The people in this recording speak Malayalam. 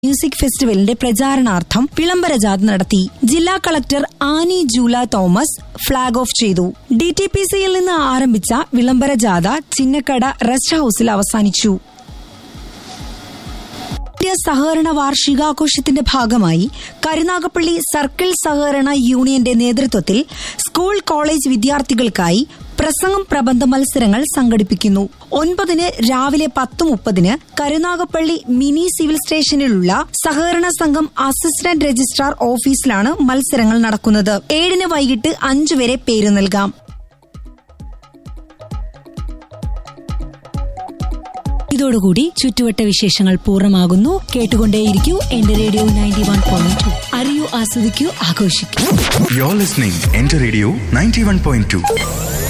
മ്യൂസിക് ഫെസ്റ്റിവലിന്റെ പ്രചാരണാർത്ഥം വിളംബര ജാഥ നടത്തി ജില്ലാ collector Annie Jula Thomas flag off ചെയ്തു ഡി ടി പി സിയിൽ നിന്ന് ആരംഭിച്ച വിളംബര ജാഥ ചിന്നക്കട റെസ്റ്റ് ഹൌസിൽ അവസാനിച്ചു ഇന്ത്യ സഹകരണ വാർഷികാഘോഷത്തിന്റെ ഭാഗമായി കരുനാഗപ്പള്ളി സർക്കിൾ സഹകരണ യൂണിയന്റെ നേതൃത്വത്തിൽ സ്കൂൾ കോളേജ് വിദ്യാർത്ഥികൾക്കായി പ്രസംഗം പ്രബന്ധ മത്സരങ്ങൾ സംഘടിപ്പിക്കുന്നു ഒൻപതിന് രാവിലെ പത്ത് മുപ്പതിന് കരുനാഗപ്പള്ളി മിനി സിവിൽ സ്റ്റേഷനിലുള്ള സഹകരണ സംഘം അസിസ്റ്റന്റ് രജിസ്ട്രാർ ഓഫീസിലാണ് മത്സരങ്ങൾ നടക്കുന്നത് ഏഴിന് വൈകിട്ട് അഞ്ചു വരെ പേര് നൽകാം ഇതോടുകൂടി ചുറ്റുവട്ട വിശേഷങ്ങൾ പൂർണ്ണമാകുന്നു കേട്ടുകൊണ്ടേയിരിക്കൂ എന്റെ radio ninety one point two അറിയൂ ആസ്വദിക്കൂ ആഘോഷിക്കൂ You're listening Enter Radio 91.2.